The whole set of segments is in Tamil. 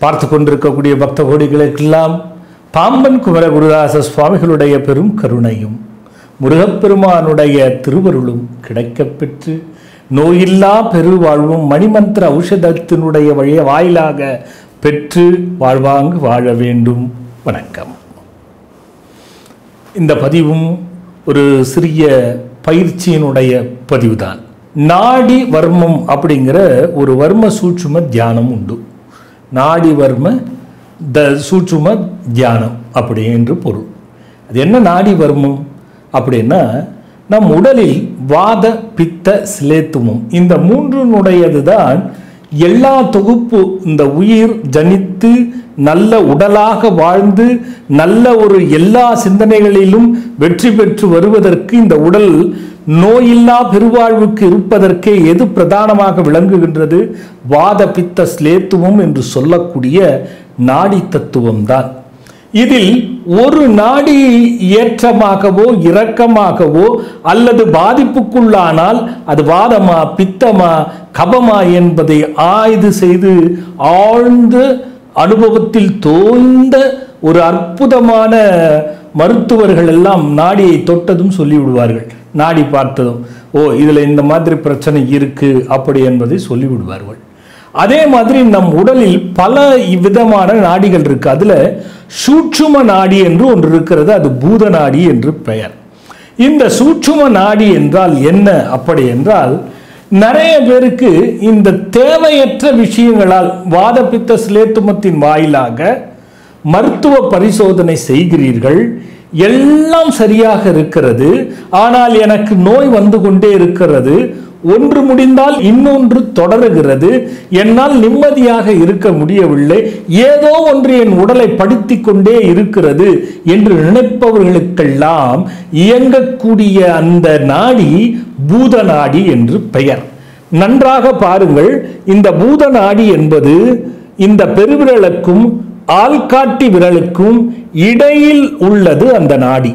பார்த்து கொண்டிருக்கக்கூடிய பக்த கோடிகளுக்கெல்லாம் பாம்பன் குமர குருதாச சுவாமிகளுடைய பெரும் கருணையும் முருகப்பெருமானுடைய திருவருளும் கிடைக்கப் பெற்று நோயில்லா பெருவாழ்வும் மணிமந்திர ஔஷதத்தினுடைய வழிய வாயிலாக பெற்று வாழ்வாங்கு வாழ வேண்டும் வணக்கம் இந்த பதிவும் ஒரு சிறிய பயிற்சியினுடைய பதிவுதான் நாடி வர்மம் அப்படிங்கிற ஒரு வர்ம சூட்சும தியானம் உண்டு நாடி வர்ம த சூட்சும தியானம் அப்படி என்று பொருள் அது என்ன நாடி வர்மம் அப்படின்னா நம் உடலில் வாத பித்த சிலேத்துமம் இந்த மூன்றினுடையது தான் எல்லா தொகுப்பு இந்த உயிர் ஜனித்து நல்ல உடலாக வாழ்ந்து நல்ல ஒரு எல்லா சிந்தனைகளிலும் வெற்றி பெற்று வருவதற்கு இந்த உடல் நோயில்லா பெருவாழ்வுக்கு இருப்பதற்கே எது பிரதானமாக விளங்குகின்றது வாத பித்த ஸ்லேத்துவம் என்று சொல்லக்கூடிய நாடி தத்துவம் தான் இதில் ஒரு நாடி ஏற்றமாகவோ இரக்கமாகவோ அல்லது பாதிப்புக்குள்ளானால் அது வாதமா பித்தமா கபமா என்பதை ஆய்வு செய்து ஆழ்ந்த அனுபவத்தில் தோய்ந்த ஒரு அற்புதமான மருத்துவர்கள் எல்லாம் நாடியை தொட்டதும் சொல்லிவிடுவார்கள் நாடி பார்த்ததும் ஓ இதில் இந்த மாதிரி பிரச்சனை இருக்கு அப்படி என்பதை சொல்லிவிடுவார்கள் அதே மாதிரி நம் உடலில் பல விதமான நாடிகள் இருக்கு அதுல சூட்சும நாடி என்று ஒன்று இருக்கிறது அது பூத நாடி என்று பெயர் இந்த சூட்சும நாடி என்றால் என்ன அப்படி என்றால் நிறைய பேருக்கு இந்த தேவையற்ற விஷயங்களால் வாதப்பித்த சிலேத்துமத்தின் வாயிலாக மருத்துவ பரிசோதனை செய்கிறீர்கள் எல்லாம் சரியாக இருக்கிறது ஆனால் எனக்கு நோய் வந்து கொண்டே இருக்கிறது ஒன்று முடிந்தால் இன்னொன்று தொடருகிறது என்னால் நிம்மதியாக இருக்க முடியவில்லை ஏதோ ஒன்று என் உடலை படுத்தி கொண்டே இருக்கிறது என்று நினைப்பவர்களுக்கெல்லாம் இயங்கக்கூடிய அந்த நாடி பூத நாடி என்று பெயர் நன்றாக பாருங்கள் இந்த பூத நாடி என்பது இந்த பெருவிரலுக்கும் ஆள்காட்டி விரலுக்கும் இடையில் உள்ளது அந்த நாடி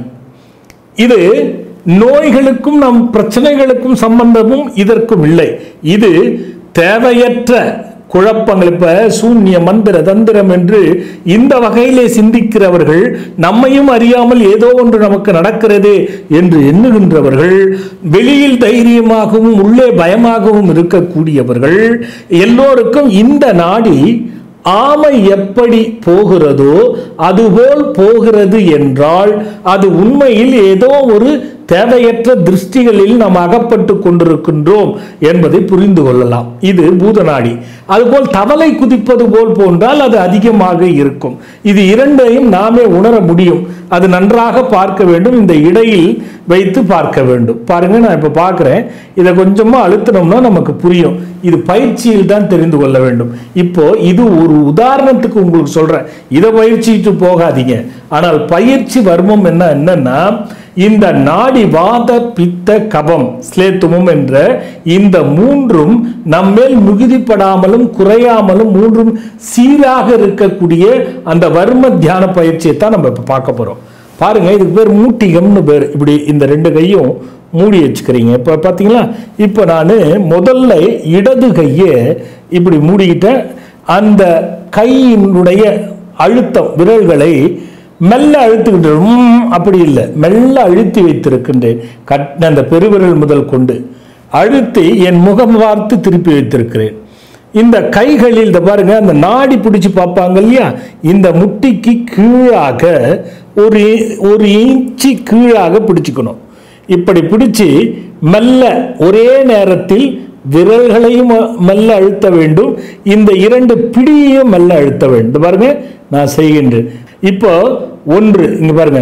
இது நோய்களுக்கும் நம் பிரச்சனைகளுக்கும் சம்பந்தமும் இதற்கும் இல்லை இது தேவையற்ற குழப்பங்கள் இப்ப சூன்ய மந்திர தந்திரம் என்று இந்த வகையிலே சிந்திக்கிறவர்கள் நம்மையும் அறியாமல் ஏதோ ஒன்று நமக்கு நடக்கிறது என்று எண்ணுகின்றவர்கள் வெளியில் தைரியமாகவும் உள்ளே பயமாகவும் இருக்கக்கூடியவர்கள் எல்லோருக்கும் இந்த நாடி ஆமை எப்படி போகிறதோ அதுபோல் போகிறது என்றால் அது உண்மையில் ஏதோ ஒரு தேவையற்ற திருஷ்டிகளில் நாம் அகப்பட்டு கொண்டிருக்கின்றோம் என்பதை புரிந்து கொள்ளலாம் இது பூதநாடி அதுபோல் தவளை குதிப்பது போல் போன்றால் அது அதிகமாக இருக்கும் இது இரண்டையும் நாமே உணர முடியும் அது நன்றாக பார்க்க வேண்டும் இந்த இடையில் வைத்து பார்க்க வேண்டும் பாருங்க நான் இப்ப பார்க்கிறேன் இதை கொஞ்சமா அழுத்தினோம்னா நமக்கு புரியும் இது பயிற்சியில் தான் தெரிந்து கொள்ள வேண்டும் இப்போ இது ஒரு உதாரணத்துக்கு உங்களுக்கு சொல்றேன் இதை பயிற்சிட்டு போகாதீங்க ஆனால் பயிற்சி வர்மம் என்ன என்னன்னா இந்த நாடி வாத பித்த கபம் ஸ்லேத்துமம் என்ற இந்த மூன்றும் நம்மேல் மிகுதிப்படாமலும் குறையாமலும் மூன்றும் சீராக இருக்கக்கூடிய அந்த வர்ம தியான பயிற்சியை தான் நம்ம இப்போ பார்க்க போறோம் பாருங்க இதுக்கு பேர் மூட்டிகம்னு பேர் இப்படி இந்த ரெண்டு கையும் மூடி வச்சுக்கிறீங்க இப்போ பார்த்தீங்களா இப்போ நான் முதல்ல இடது கையை இப்படி மூடிக்கிட்டேன் அந்த கையினுடைய அழுத்தம் விரல்களை மெல்ல அழுத்துக்கிட்டு உம் அப்படி இல்லை மெல்ல அழுத்தி வைத்திருக்கின்றேன் கட் அந்த பெருவிரல் முதல் கொண்டு அழுத்தி என் முகம் பார்த்து திருப்பி வைத்திருக்கிறேன் இந்த கைகளில் இந்த பாருங்க அந்த நாடி பிடிச்சு பார்ப்பாங்க இல்லையா இந்த முட்டிக்கு கீழாக ஒரு ஒரு இன்ச்சு கீழாக பிடிச்சுக்கணும் இப்படி பிடிச்சு மெல்ல ஒரே நேரத்தில் விரல்களையும் மெல்ல அழுத்த வேண்டும் இந்த இரண்டு பிடியையும் மெல்ல அழுத்த வேண்டும் இந்த பாருங்க நான் செய்கின்றேன் இப்போ ஒன்று இங்க பாருங்க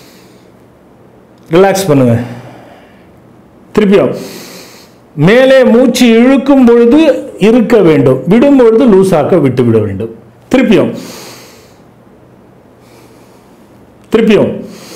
ரிலாக்ஸ் பண்ணுங்க திருப்பியும் மேலே மூச்சு இழுக்கும் பொழுது இருக்க வேண்டும் விடும் பொழுது லூசாக்க விட்டு விட வேண்டும் திருப்பியும் திருப்பியும்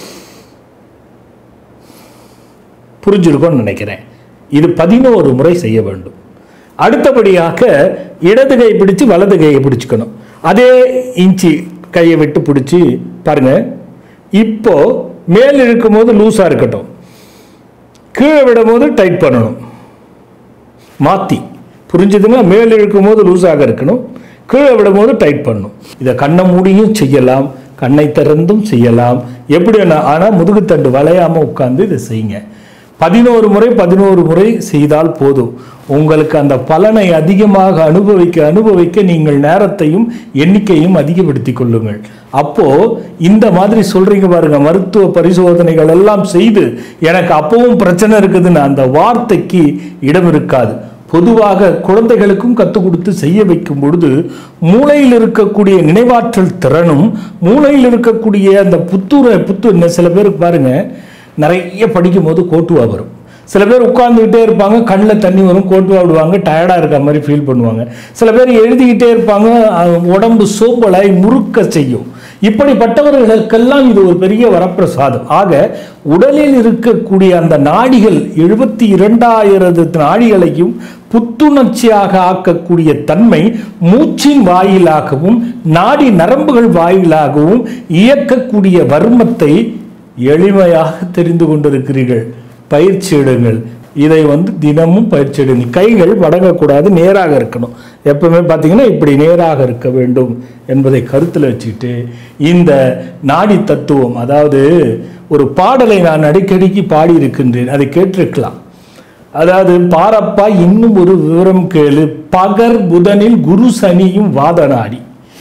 புரிஞ்சிருக்கும்னு நினைக்கிறேன் இது பதினோரு முறை செய்ய வேண்டும் அடுத்தபடியாக இடது கை பிடிச்சு வலது கையை பிடிச்சுக்கணும் அதே இன்ச்சி கையை விட்டு பிடிச்சி பாருங்க இப்போ மேல் இழுக்கும் போது லூஸாக இருக்கட்டும் கீழே விடும் போது டைட் பண்ணணும் மாற்றி புரிஞ்சுதுங்களா மேல் இழுக்கும் போது லூஸாக இருக்கணும் கீழே விடும்போது டைட் பண்ணும் இதை கண்ணை மூடியும் செய்யலாம் கண்ணை திறந்தும் செய்யலாம் எப்படி வேணா ஆனால் முதுகுத்தண்டு வளையாமல் உட்கார்ந்து இதை செய்யுங்க பதினோரு முறை பதினோரு முறை செய்தால் போதும் உங்களுக்கு அந்த பலனை அதிகமாக அனுபவிக்க அனுபவிக்க நீங்கள் நேரத்தையும் எண்ணிக்கையும் அதிகப்படுத்திக் கொள்ளுங்கள் அப்போ இந்த மாதிரி சொல்றீங்க பாருங்க மருத்துவ பரிசோதனைகள் எல்லாம் செய்து எனக்கு அப்பவும் பிரச்சனை இருக்குதுன்னு அந்த வார்த்தைக்கு இடம் இருக்காது பொதுவாக குழந்தைகளுக்கும் கற்றுக் கொடுத்து செய்ய வைக்கும் பொழுது மூளையில் இருக்கக்கூடிய நினைவாற்றல் திறனும் மூளையில் இருக்கக்கூடிய அந்த புத்துர புத்து சில பேருக்கு பாருங்க நிறைய படிக்கும் போது கோட்டுவா வரும் சில பேர் உட்கார்ந்துக்கிட்டே இருப்பாங்க கண்ணில் தண்ணி வரும் கோட்டுவா விடுவாங்க டயர்டாக இருக்க மாதிரி ஃபீல் பண்ணுவாங்க சில பேர் எழுதிக்கிட்டே இருப்பாங்க அது உடம்பு சோம்பலாய் முறுக்க செய்யும் இப்படிப்பட்டவர்களுக்கெல்லாம் இது ஒரு பெரிய வரப்பிரசாதம் ஆக உடலில் இருக்கக்கூடிய அந்த நாடிகள் எழுபத்தி இரண்டாயிரத்து நாடிகளையும் புத்துணர்ச்சியாக ஆக்கக்கூடிய தன்மை மூச்சின் வாயிலாகவும் நாடி நரம்புகள் வாயிலாகவும் இயக்கக்கூடிய வர்மத்தை எளிமையாக தெரிந்து கொண்டிருக்கிறீர்கள் பயிற்சி எடுங்கள் இதை வந்து தினமும் பயிற்சி எடுங்க கைகள் வடங்கக்கூடாது நேராக இருக்கணும் எப்பவுமே பார்த்தீங்கன்னா இப்படி நேராக இருக்க வேண்டும் என்பதை கருத்தில் வச்சுக்கிட்டு இந்த நாடி தத்துவம் அதாவது ஒரு பாடலை நான் அடிக்கடிக்கு பாடி இருக்கின்றேன் அதை கேட்டிருக்கலாம் அதாவது பாரப்பா இன்னும் ஒரு விவரம் கேளு பகர் புதனில் குரு சனியும் வாதநாடி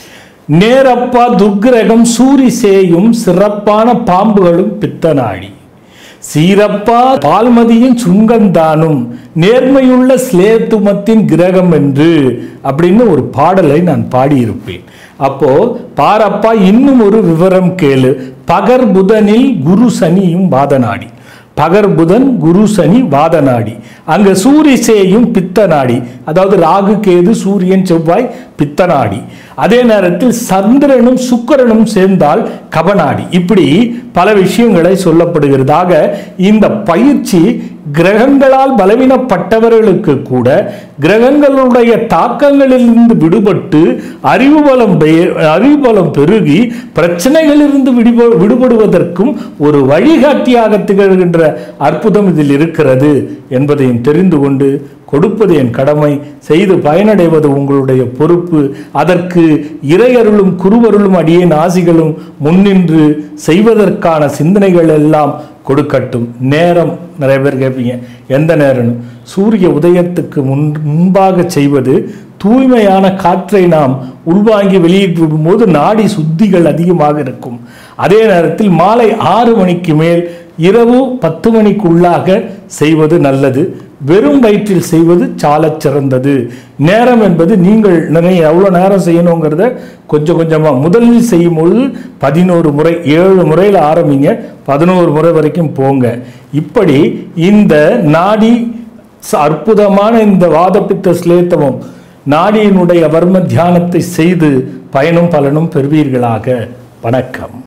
நேரப்பா துர்க்கிரகம் சூரி சேயும் சிறப்பான பாம்புகளும் பித்தநாடி சீரப்பா பால்மதியின் சுங்கந்தானும் நேர்மையுள்ள ஸ்லேத்துமத்தின் கிரகம் என்று அப்படின்னு ஒரு பாடலை நான் பாடியிருப்பேன் அப்போ பாரப்பா இன்னும் ஒரு விவரம் கேளு பகர் புதனில் குரு சனியும் வாதநாடி பகர் புதன் குரு சனி வாதநாடி அங்க சூரிசேயும் பித்தநாடி அதாவது ராகு கேது சூரியன் செவ்வாய் பித்தநாடி அதே நேரத்தில் சந்திரனும் சுக்கிரனும் சேர்ந்தால் கபநாடி இப்படி பல விஷயங்களை சொல்லப்படுகிறதாக இந்த பயிற்சி கிரகங்களால் பலவீனப்பட்டவர்களுக்கு கூட கிரகங்களுடைய தாக்கங்களிலிருந்து விடுபட்டு அறிவு பலம் பெய- அறிவு பலம் பெருகி பிரச்சனைகளிலிருந்து விடுப விடுபடுவதற்கும் ஒரு வழிகாட்டியாக திகழ்கின்ற அற்புதம் இதில் இருக்கிறது என்பதையும் தெரிந்து கொண்டு கொடுப்பது என் கடமை செய்து பயனடைவது உங்களுடைய பொறுப்பு அதற்கு இறையருளும் குருவருளும் அடியேன் ஆசிகளும் முன்னின்று செய்வதற்கான சிந்தனைகள் எல்லாம் கொடுக்கட்டும் நேரம் நிறைய பேர் கேட்பீங்க எந்த நேரம் சூரிய உதயத்துக்கு முன் முன்பாக செய்வது தூய்மையான காற்றை நாம் உள்வாங்கி வெளியிட்டு விடும்போது நாடி சுத்திகள் அதிகமாக இருக்கும் அதே நேரத்தில் மாலை ஆறு மணிக்கு மேல் இரவு பத்து மணிக்குள்ளாக செய்வது நல்லது வெறும் வயிற்றில் செய்வது சாலச் சிறந்தது நேரம் என்பது நீங்கள் நிறைய எவ்வளோ நேரம் செய்யணுங்கிறத கொஞ்சம் கொஞ்சமாக முதலில் செய்யும் பொழுது பதினோரு முறை ஏழு முறையில் ஆரம்பிங்க பதினோரு முறை வரைக்கும் போங்க இப்படி இந்த நாடி ச- அற்புதமான இந்த வாதப்பித்த ஸ்லேத்தமம் நாடியினுடைய வர்ம தியானத்தை செய்து பயனும் பலனும் பெறுவீர்களாக வணக்கம்